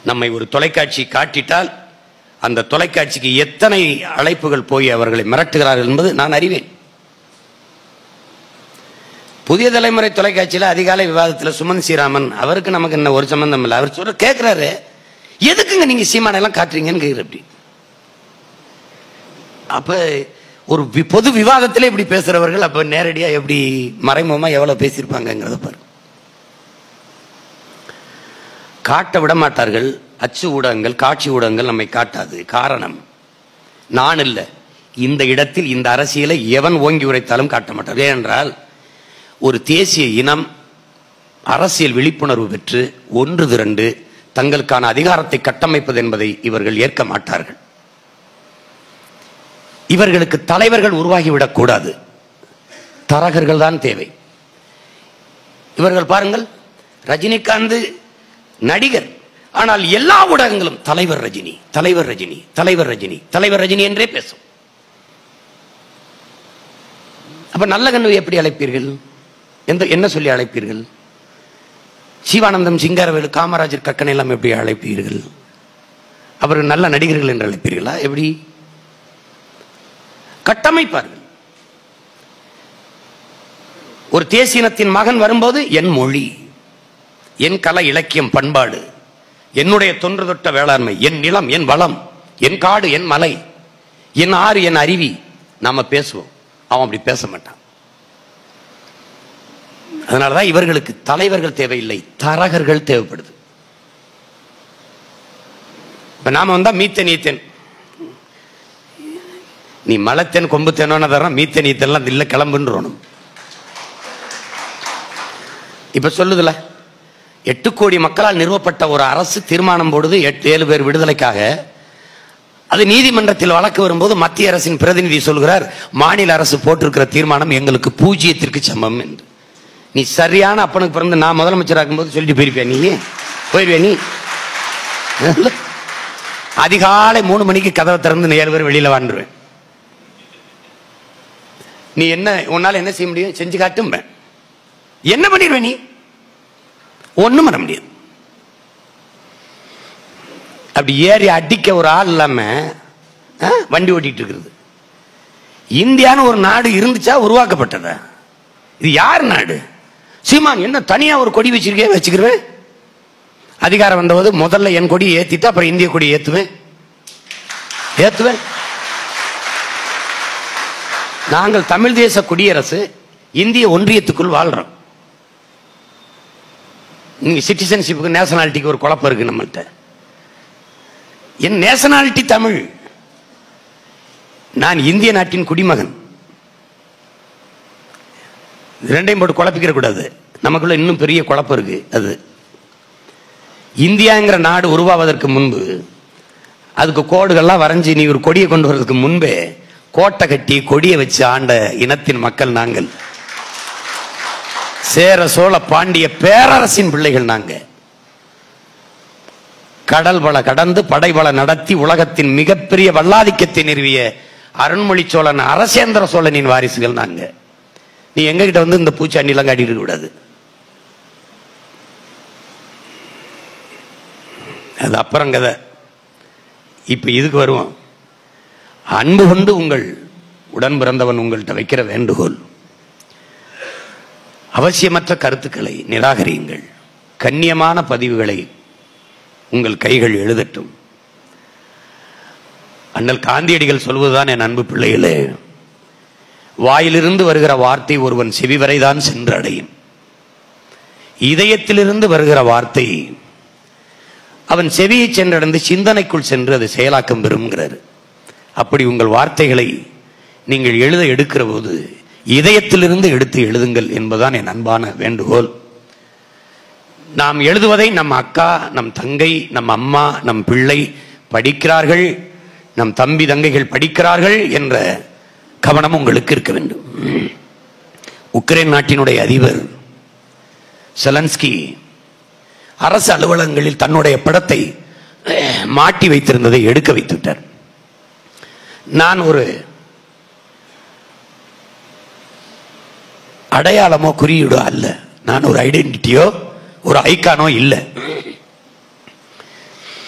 நம்மை ஒரு தொலைக்காட்சி காட்டிட்டால் அந்த தொலைக்காட்சிக்கு எத்தனை அழைப்புகள் போய் அவர்களை மிரட்டுகிறார்கள் என்பது நான் அறிவேன் புதிய தலைமுறை தொலைக்காட்சியில் அதிகாலை விவாதத்தில் சுமன் ஸ்ரீராமன் அவருக்கு நமக்கு என்ன ஒரு சம்பந்தம் இல்லை அவர் சொல்ற கேட்கிறாரு எதுக்குங்க நீங்க சீமானை எல்லாம் காட்டுறீங்கன்னு கேட்குற அப்படி அப்ப ஒரு வி- பொது விவாதத்திலே இப்படி பேசுறவர்கள் அப்ப நேரடியா எப்படி மறைமுகமா எவ்வளவு பேசியிருப்பாங்கங்கிறத பாரு காட்ட விட மாட்டார்கள் அச்சு ஊடகங்கள் காட்சி ஊடகங்கள் நம்மை காட்டாது காரணம் நான் இல்ல இந்த இடத்தில் இந்த அரசியலை எவன் ஓங்கி உரைத்தாலும் காட்ட மாட்டார் ஏனென்றால் ஒரு தேசிய இனம் அரசியல் விழிப்புணர்வு பெற்று ஒன்று திரண்டு தங்களுக்கான அதிகாரத்தை கட்டமைப்பது என்பதை இவர்கள் ஏற்க மாட்டார்கள் இவர்களுக்கு தலைவர்கள் உருவாகிவிடக் கூடாது தரகர்கள் தான் தேவை இவர்கள் பாருங்கள் ரஜினிகாந்த் நடிகர் ஆனால் எல்லா ஊடகங்களும் தலைவர் ரஜினி தலைவர் ரஜினி தலைவர் ரஜினி தலைவர் ரஜினி என்றே பேசும் அப்ப நல்ல கண்ணு எப்படி அழைப்பீர்கள் எந்த என்ன சொல்லி அழைப்பீர்கள் சிவானந்தம் சிங்காரவேலு காமராஜர் கக்கனை எல்லாம் எப்படி அழைப்பீர்கள் அவர்கள் நல்ல நடிகர்கள் என்று அழைப்பீர்களா எப்படி கட்டமைப்பார்கள் ஒரு தேசியனத்தின் மகன் வரும்போது என் மொழி என் கலை இலக்கியம் பண்பாடு என்னுடைய தொன்று தொட்ட வேளாண்மை என் நிலம் என் வளம் என் காடு என் மலை என் ஆறு என் அருவி நாம பேசுவோம் அவன் அப்படி பேச மாட்டான் அதனாலதான் இவர்களுக்கு தலைவர்கள் தேவையில்லை தரகர்கள் தேவைப்படுது இப்ப நாம வந்தா மீத்தன் ஈத்தன் நீ மலத்தேன் கொம்பு தேனோன்னு தரோம் மீத்தன் ஈத்தன்லாம் இல்ல கிளம்புன்றோணும் இப்ப சொல்லுதுல எட்டு கோடி மக்களால் நிறுவப்பட்ட ஒரு அரசு தீர்மானம் போடுது எட்டு ஏழு பேர் விடுதலைக்காக அது நீதிமன்றத்தில் வழக்கு வரும்போது மத்திய அரசின் பிரதிநிதி சொல்கிறார் மாநில அரசு போட்டிருக்கிற தீர்மானம் எங்களுக்கு பூஜ்ஜியத்திற்கு சமம் என்று நீ சரியான அப்பனுக்கு பிறந்து நான் முதலமைச்சராக இருக்கும்போது சொல்லிட்டு போயிருப்பியா நீ போயிருவியா நீ இல்ல. அதிகாலை மூணு மணிக்கு கதவை திறந்து நீ ஏழு பேர் வெளியில வாழ்ந்துருவேன் நீ என்ன உன்னால என்ன செய்ய முடியும் செஞ்சு காட்டும் என்ன பண்ணிடுவ நீ ஒண்ணும் பண்ண முடியாது அப்படி ஏறி அடிக்க ஒரு ஆள் இல்லாம ஆ, வண்டி ஓட்டிட்டு இருக்கிறது இந்தியான்னு ஒரு நாடு இருந்துச்சா உருவாக்கப்பட்டதா இது யார் நாடு சீமான் என்ன தனியா ஒரு கொடி வச்சிருக்கே வச்சுக்கிறேன் அதிகாரம் வந்தபோது முதல்ல என் கொடியை ஏத்திட்டு அப்புறம் இந்திய கொடியை ஏத்துவேன் ஏத்துவேன் நாங்கள் தமிழ் தேச குடியரசு இந்திய ஒன்றியத்துக்குள் வாழ்றோம் நீங்க சிட்டிசன்ஷிப்புக்கு நேஷனாலிட்டிக்கு ஒரு குழப்பம் இருக்கு நம்மள்ட்ட என் நேஷனாலிட்டி தமிழ் நான் இந்திய நாட்டின் குடிமகன் இது ரெண்டையும் போட்டு குழப்பிக்கிற கூடாது நமக்குள்ள இன்னும் பெரிய குழப்பம் இருக்கு அது இந்தியாங்கிற நாடு உருவாவதற்கு முன்பு அதுக்கு கோடுகள்லாம் வரைஞ்சி நீ ஒரு கொடியை கொண்டு வர்றதுக்கு முன்பே கோட்டை கட்டி கொடியை வச்சு ஆண்ட இனத்தின் மக்கள் நாங்கள் சேர சோழ பாண்டிய பேரரசின் பிள்ளைகள் நாங்க கடல் வள கடந்து படைவள நடத்தி உலகத்தின் மிகப்பெரிய வல்லாதிக்கத்தை நிறுவிய அருண்மொழி சோழன் அரசேந்திர சோழனின் வாரிசுகள் நாங்க நீ எங்க கிட்ட வந்து இந்த பூச்சாண்டிலாம் காட்டிட்டு இருக்க கூடாது அது அப்புறம் கதை இப்ப இதுக்கு வருவோம் அன்பு கொண்டு உங்கள் உடன் பிறந்தவன் உங்கள்கிட்ட வைக்கிற வேண்டுகோள் அவசியமற்ற கருத்துக்களை நிராகரியுங்கள் கண்ணியமான பதிவுகளை உங்கள் கைகள் எழுதட்டும் அண்ணல் காந்தியடிகள் சொல்வதுதான் என் அன்பு பிள்ளைகளே வாயிலிருந்து வருகிற வார்த்தை ஒருவன் செவிவரைதான் சென்று அடையும் இதயத்திலிருந்து வருகிற வார்த்தை அவன் செவியை சென்றடைந்து சிந்தனைக்குள் சென்று அது செயலாக்கம் பெறுங்கிறார் அப்படி உங்கள் வார்த்தைகளை நீங்கள் எழுத எடுக்கிற போது இதயத்திலிருந்து எடுத்து எழுதுங்கள் என்பதுதான் என் அன்பான வேண்டுகோள் நாம் எழுதுவதை நம் அக்கா நம் தங்கை நம் அம்மா நம் பிள்ளை படிக்கிறார்கள் நம் தம்பி தங்கைகள் படிக்கிறார்கள் என்ற கவனம் உங்களுக்கு இருக்க வேண்டும் உக்ரைன் நாட்டினுடைய அதிபர் செலன்ஸ்கி அரசு அலுவலகங்களில் தன்னுடைய படத்தை மாட்டி வைத்திருந்ததை எடுக்க வைத்து விட்டார் நான் ஒரு அடையாளமோ குறியீடோ அல்ல நான் ஒரு ஐடென்டிட்டியோ ஒரு ஐக்கானோ இல்லை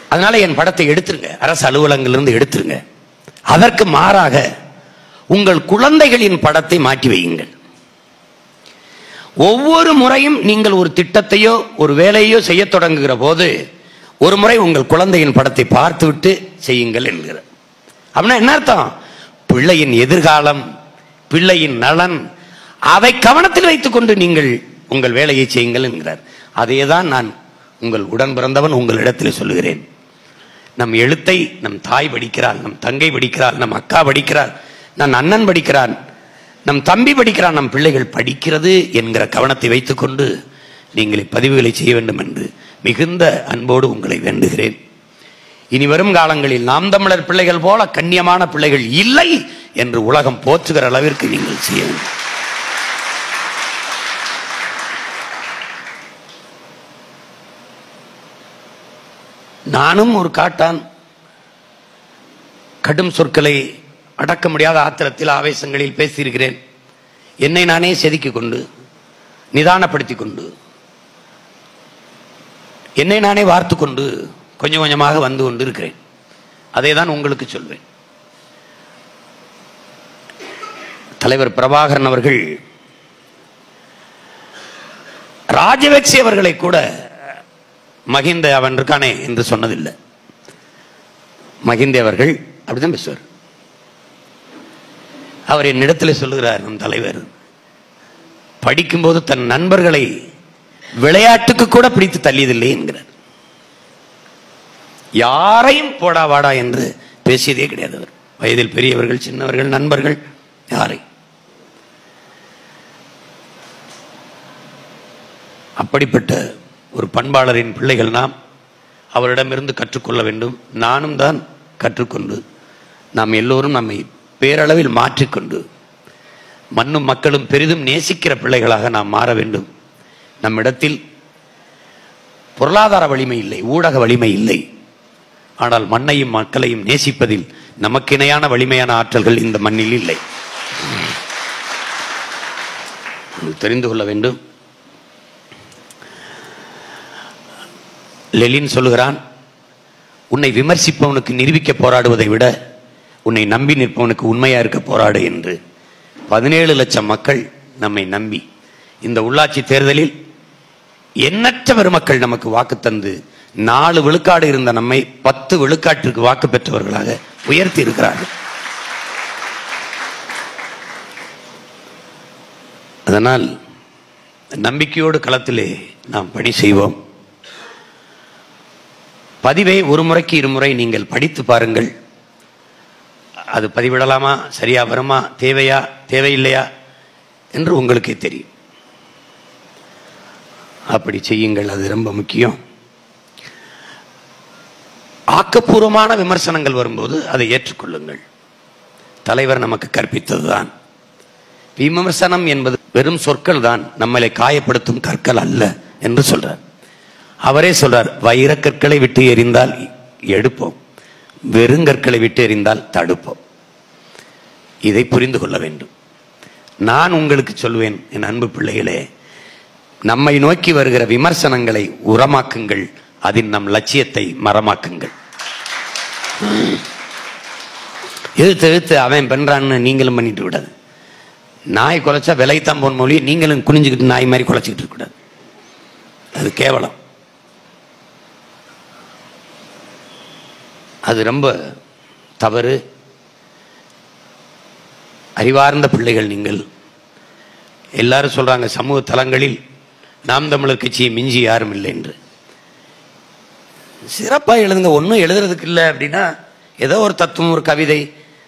அதனால என் படத்தை எடுத்துருங்க அரசு அலுவலகங்களிலிருந்து எடுத்துருங்க அதற்கு மாறாக உங்கள் குழந்தைகளின் படத்தை மாற்றி வையுங்கள் ஒவ்வொரு முறையும் நீங்கள் ஒரு திட்டத்தையோ ஒரு வேலையோ செய்ய தொடங்குகிற போது ஒரு முறை உங்கள் குழந்தையின் படத்தை பார்த்துவிட்டு செய்யுங்கள் என்கிறார் அப்படின்னா என்ன அர்த்தம் பிள்ளையின் எதிர்காலம் பிள்ளையின் நலன் அதை கவனத்தில் வைத்துக்கொண்டு நீங்கள் உங்கள் வேலையை செய்யுங்கள் என்கிறார் அதேதான் நான் உங்கள் உடன் பிறந்தவன் உங்களிடத்தில் சொல்லுகிறேன் நம் எழுத்தை நம் தாய் படிக்கிறாள் நம் தங்கை படிக்கிறாள் நம் அக்கா படிக்கிறாள் நம் அண்ணன் படிக்கிறான் நம் தம்பி படிக்கிறான் நம் பிள்ளைகள் படிக்கிறது என்கிற கவனத்தை வைத்துக்கொண்டு நீங்கள் இப்பதிவுகளை செய்ய வேண்டும் என்று மிகுந்த அன்போடு உங்களை வேண்டுகிறேன் இனி வரும் காலங்களில் நாம் தமிழர் பிள்ளைகள் போல கண்ணியமான பிள்ளைகள் இல்லை என்று உலகம் போற்றுகிற அளவிற்கு நீங்கள் செய்ய வேண்டும் நானும் ஒரு காட்டான் கடும் சொற்களை அடக்க முடியாத ஆத்திரத்தில் ஆவேசங்களில் பேசியிருக்கிறேன் என்னை நானே செதுக்கிக் கொண்டு நிதானப்படுத்திக் கொண்டு என்னை நானே வார்த்து கொண்டு கொஞ்சம் கொஞ்சமாக வந்து கொண்டு இருக்கிறேன் அதை தான் உங்களுக்கு சொல்வேன் தலைவர் பிரபாகரன் அவர்கள் ராஜபக்சே அவர்களை கூட மகிந்த அவன் இருக்கானே என்று சொன்னதில்லை மகிந்த அவர்கள் அப்படிதான் பேசுவார் அவர் என்னிடத்தில் சொல்லுகிறார் நம் தலைவர் படிக்கும்போது தன் நண்பர்களை விளையாட்டுக்கு கூட பிடித்து தள்ளியதில்லை என்கிறார் யாரையும் போடா வாடா என்று பேசியதே கிடையாது அவர் வயதில் பெரியவர்கள் சின்னவர்கள் நண்பர்கள் யாரை அப்படிப்பட்ட ஒரு பண்பாளரின் பிள்ளைகள் நாம் அவரிடமிருந்து கற்றுக்கொள்ள வேண்டும் நானும் தான் கற்றுக்கொண்டு நாம் எல்லோரும் நம்மை பேரளவில் மாற்றிக்கொண்டு மண்ணும் மக்களும் பெரிதும் நேசிக்கிற பிள்ளைகளாக நாம் மாற வேண்டும் நம்மிடத்தில் பொருளாதார வலிமை இல்லை ஊடக வலிமை இல்லை ஆனால் மண்ணையும் மக்களையும் நேசிப்பதில் நமக்கு இணையான வலிமையான ஆற்றல்கள் இந்த மண்ணில் இல்லை நீங்கள் தெரிந்து கொள்ள வேண்டும் லெலின் சொல்லுகிறான் உன்னை விமர்சிப்பவனுக்கு நிரூபிக்க போராடுவதை விட உன்னை நம்பி நிற்பவனுக்கு உண்மையா இருக்க போராடு என்று பதினேழு லட்சம் மக்கள் நம்மை நம்பி இந்த உள்ளாட்சி தேர்தலில் எண்ணற்ற பெருமக்கள் நமக்கு வாக்கு தந்து நாலு விழுக்காடு இருந்த நம்மை பத்து விழுக்காட்டிற்கு வாக்கு பெற்றவர்களாக உயர்த்தி இருக்கிறார்கள் அதனால் நம்பிக்கையோடு களத்திலே நாம் பணி செய்வோம் பதிவை ஒரு முறைக்கு இருமுறை நீங்கள் படித்து பாருங்கள் அது பதிவிடலாமா சரியா வருமா தேவையா தேவையில்லையா என்று உங்களுக்கே தெரியும் அப்படி செய்யுங்கள் அது ரொம்ப முக்கியம் ஆக்கப்பூர்வமான விமர்சனங்கள் வரும்போது அதை ஏற்றுக்கொள்ளுங்கள் தலைவர் நமக்கு கற்பித்ததுதான் விமர்சனம் என்பது வெறும் சொற்கள் தான் நம்மளை காயப்படுத்தும் கற்கள் அல்ல என்று சொல்றார் அவரே சொல்றார் வைரக்கற்களை விட்டு எறிந்தால் எடுப்போம் வெறுங்கற்களை விட்டு எறிந்தால் தடுப்போம் இதை புரிந்து கொள்ள வேண்டும் நான் உங்களுக்கு சொல்வேன் என் அன்பு பிள்ளைகளே நம்மை நோக்கி வருகிற விமர்சனங்களை உரமாக்குங்கள் அதில் நம் லட்சியத்தை மரமாக்குங்கள் எழுத்து எழுத்து அவன் பண்றான்னு நீங்களும் பண்ணிட்டு விடாது நாய் குலைச்சா விலைத்தான் போன மொழி நீங்களும் குனிஞ்சுக்கிட்டு நாய் மாதிரி குலைச்சிக்கிட்டு இருக்கக்கூடாது அது கேவலம் அது ரொம்ப தவறு அறிவார்ந்த பிள்ளைகள் நீங்கள் எல்லாரும் சொல்றாங்க சமூக தளங்களில் நாம் தமிழர் கட்சியை மிஞ்சி யாரும் இல்லை என்று சிறப்பாக எழுதுங்க ஒன்றும் எழுதுறதுக்கு இல்லை அப்படின்னா ஏதோ ஒரு தத்துவம் ஒரு கவிதை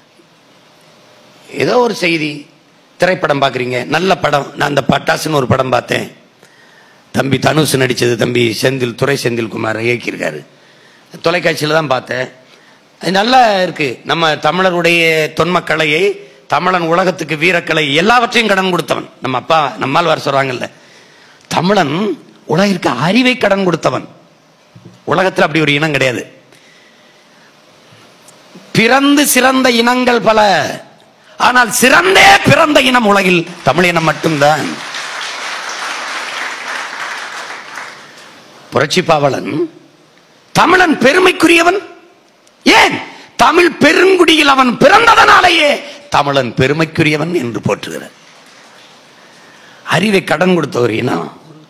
ஏதோ ஒரு செய்தி திரைப்படம் பார்க்குறீங்க நல்ல படம் நான் அந்த பட்டாசுன்னு ஒரு படம் பார்த்தேன் தம்பி தனுஷ் நடித்தது தம்பி செந்தில் துரை செந்தில்குமார் இயக்கியிருக்காரு தொலைக்காட்சியில் தான் பார்த்தேன் அது நல்லா இருக்கு நம்ம தமிழருடைய தொன்மக்கலையை தமிழன் உலகத்துக்கு வீரக்கலை எல்லாவற்றையும் கடன் கொடுத்தவன் நம்ம அப்பா நம்மால் வர சொல்றாங்கல்ல தமிழன் உலகிற்கு அறிவை கடன் கொடுத்தவன் உலகத்தில் அப்படி ஒரு இனம் கிடையாது பிறந்து சிறந்த இனங்கள் பல ஆனால் சிறந்தே பிறந்த இனம் உலகில் தமிழ் இனம் மட்டும்தான் புரட்சி பாவலன் தமிழன் பெருமைக்குரியவன் ஏன் தமிழ் பெருங்குடியில் அவன் பிறந்ததனாலேயே தமிழன் பெருமைக்குரியவன் என்று போற்றுகிறார் அறிவை கடன் கொடுத்தவர் இனம்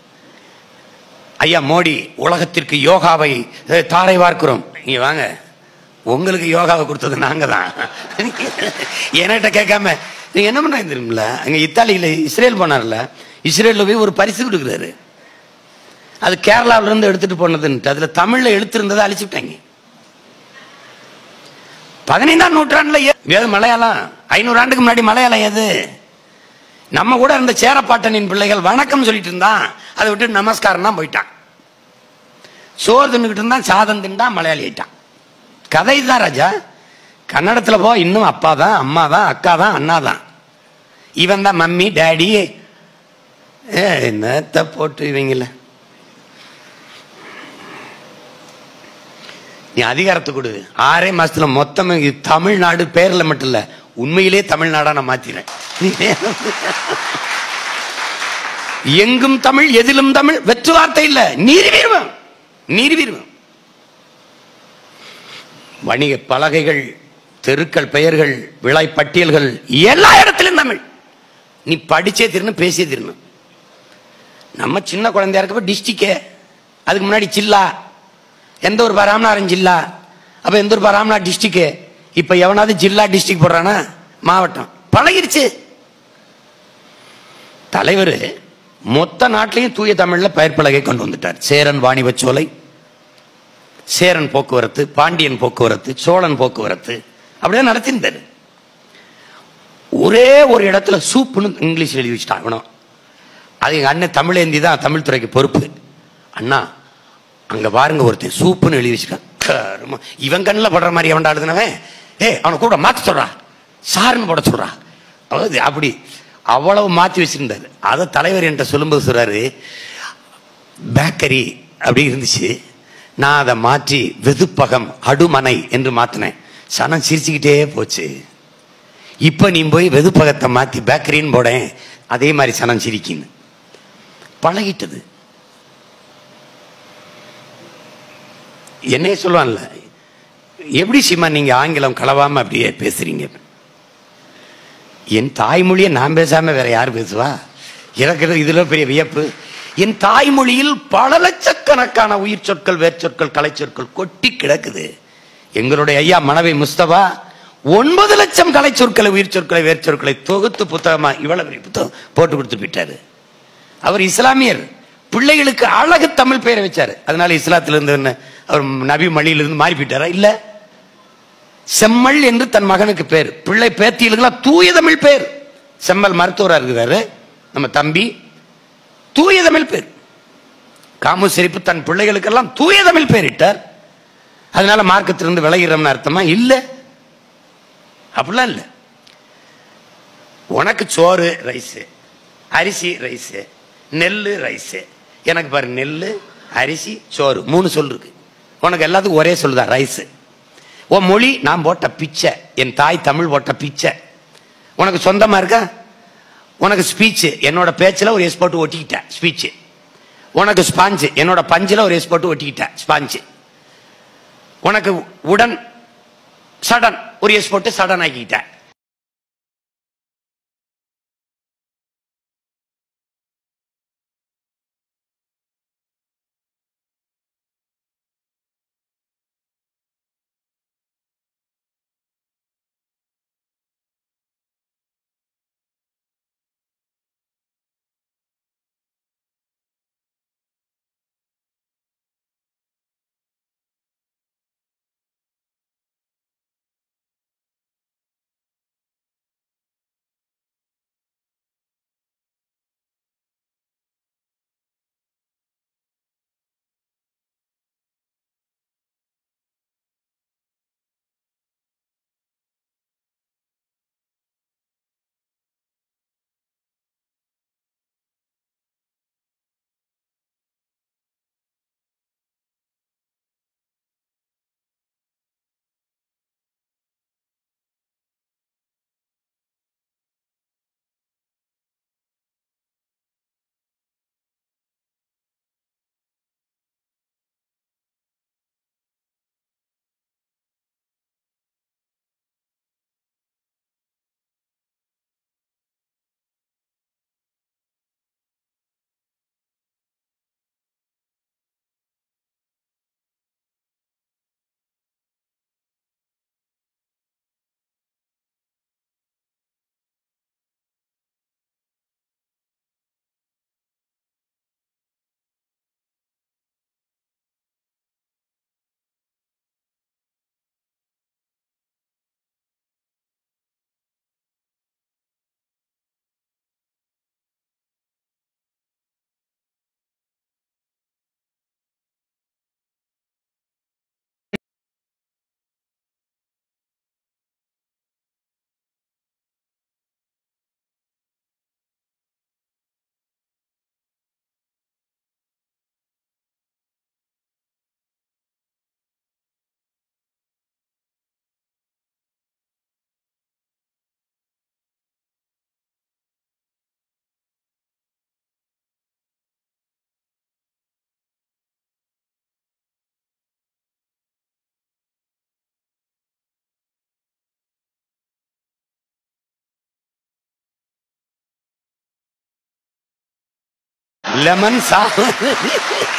ஐயா மோடி உலகத்திற்கு யோகாவை அஹ், தாரை பார்க்கிறோம் நீங்க வாங்க உங்களுக்கு யோகாவை கொடுத்தது நாங்க தான் என்கிட்ட கேட்காம நீங்க என்ன பண்றீங்க தெரியுமில்ல அங்க இத்தாலியில இஸ்ரேல் போனார்ல இஸ்ரேல்ல போய் ஒரு பரிசு கொடுக்குறாரு அது கேரளாவில இருந்து எடுத்துட்டு போனதுன்ட்டு அதுல தமிழ்ல எழுத்திருந்ததை அழிச்சு விட்டாங்க பதினைந்தாம் நூற்றாண்டுல ஏ- ஏது மலையாளம் ஐநூறு ஆண்டுக்கு முன்னாடி மலையாளம் ஏது நம்ம கூட இருந்த சேரப்பாட்டனின் பிள்ளைகள் வணக்கம் சொல்லிட்டு இருந்தான் அதை விட்டு நமஸ்காரம் தான் போயிட்டான் சோறு தின்னுக்கிட்டு இருந்தான் சாதம் தின்டான் மலையாளி ஆயிட்டான் கதை தான் ராஜா கன்னடத்துல போ இன்னும் அப்பா தான் அம்மா தான் அக்கா தான் அண்ணா தான் இவன் தான் மம்மி டேடி ஏ என்னத்த போட்டு இவங்கள நீ அதிகாரத்தை கொடு ஆறே மாசத்துல மொத்தம் இது தமிழ்நாடு பேர்ல மட்டும் இல்ல உண்மையிலே தமிழ்நாடா நான் மாத்திறேன் நீ எங்கும் தமிழ் எதிலும் தமிழ் வெற்று வார்த்தை இல்ல நீரி வீர்வம் நீரி வீர்வம் வணிக பலகைகள் தெருக்கள் பெயர்கள் விலை பட்டியல்கள் எல்லா இடத்திலும் தமிழ் நீ படிச்சே திருணும் பேசியே திருணும் நம்ம சின்ன குழந்தையா இருக்கப்ப டிஸ்ட்ரிக்டே அதுக்கு முன்னாடி ஜில்லா எந்த ஒரு ராமநாதன் ஜில்லா அப்ப எந்த ஒரு ராமநாத் டிஸ்ட்ரிக்ட் இப்ப எவனாவது ஜில்லா டிஸ்ட்ரிக்ட் போடுறானா மாவட்டம் பழகிருச்சு தலைவர் மொத்த நாட்டிலையும் தூய தமிழ்ல பெயர் பலகை கொண்டு வந்துட்டார் சேரன் வாணிபச் சோலை சேரன் போக்குவரத்து பாண்டியன் போக்குவரத்து சோழன் போக்குவரத்து அப்படியே நடத்திருந்தாரு ஒரே ஒரு இடத்துல சூப்புன்னு இங்கிலீஷ் எழுதி வச்சுட்டாங்கணும் அது எங்க அண்ணன் தமிழேந்தி தான் தமிழ் துறைக்கு பொறுப்பு அண்ணா அங்க பாருங்க ஒருத்தன் சூப்புன்னு எழுதி வச்சிருக்கான் கரும. இவன் கண்ணில் படுற மாதிரி எவன்டா எழுதுனவன் ஏய் அவனை கூட மாத்த சொல்றா சாருன்னு போட சொல்றா அதாவது அப்படி அவ்வளவு மாத்தி வச்சிருந்தாரு அதை தலைவர் என்கிட்ட சொல்லும்போது சொல்றாரு பேக்கரி அப்படி இருந்துச்சு நான் அதை மாற்றி வெதுப்பகம் அடுமனை என்று மாத்தினேன் சனம் சிரிச்சுக்கிட்டே போச்சு இப்ப நீ போய் வெதுப்பகத்தை மாத்தி பேக்கரின்னு போடேன் அதே மாதிரி சனம் சிரிக்கின்னு பழகிட்டது என்னைய சொல்லுவான்ல எப்படி சீமா நீங்க ஆங்கிலம் கலவாம அப்படியே பேசுறீங்க என் தாய்மொழியை நான் பேசாம வேற யார் பேசுவா எனக்கு இதுல பெரிய வியப்பு என் தாய்மொழியில் பல லட்சக்கணக்கான உயிர் சொற்கள் வேர்ச்சொற்கள் கலைச்சொற்கள் கொட்டி கிடக்குது எங்களுடைய ஐயா மனைவி முஸ்தபா ஒன்பது லட்சம் கலை சொற்களை உயிர் சொற்களை வேர்ச்சொற்களை தொகுத்து புத்தகமா இவ்வளவு பெரிய புத்தகம் போட்டு கொடுத்து விட்டாரு அவர் இஸ்லாமியர் பிள்ளைகளுக்கு அழகு தமிழ் பெயரை வச்சாரு அதனால இஸ்லாத்துல இருந்து என்ன அவர் நபி மணியிலிருந்து மாறி போயிட்டாரா இல்ல செம்மல் என்று தன் மகனுக்கு பேர் பிள்ளை பேத்திகளுக்கெல்லாம் தூய தமிழ் பேர் செம்மல் மருத்துவரா இருக்கிறாரு நம்ம தம்பி தூய தமிழ் பேர் காமு சிரிப்பு தன் பிள்ளைகளுக்கெல்லாம் தூய தமிழ் பேரிட்டார் அதனால மார்க்கத்திலிருந்து விலகிறோம்னு அர்த்தமா இல்ல அப்படிலாம் இல்ல உனக்கு சோறு ரைஸ் அரிசி ரைஸ் நெல்லு ரைஸ் எனக்கு பாரு நெல்லு அரிசி சோறு மூணு சொல் இருக்கு உனக்கு எல்லாத்துக்கும் ஒரே சொல்லுதான் ரைஸ் உன் மொழி நான் போட்ட பிச்சை என் தாய் தமிழ் போட்ட பிச்சை உனக்கு சொந்தமா இருக்கா உனக்கு ஸ்பீச் என்னோட பேச்சில் ஒரு எஸ் போட்டு ஒட்டிக்கிட்டேன் ஸ்பீச் உனக்கு ஸ்பாஞ்சு என்னோட பஞ்சில் ஒரு எஸ் போட்டு ஒட்டிக்கிட்டேன் ஸ்பாஞ்சு உனக்கு உடன் சடன் ஒரு எஸ் போட்டு சடன் ஆக்கிக்கிட்டேன் லெமன் சா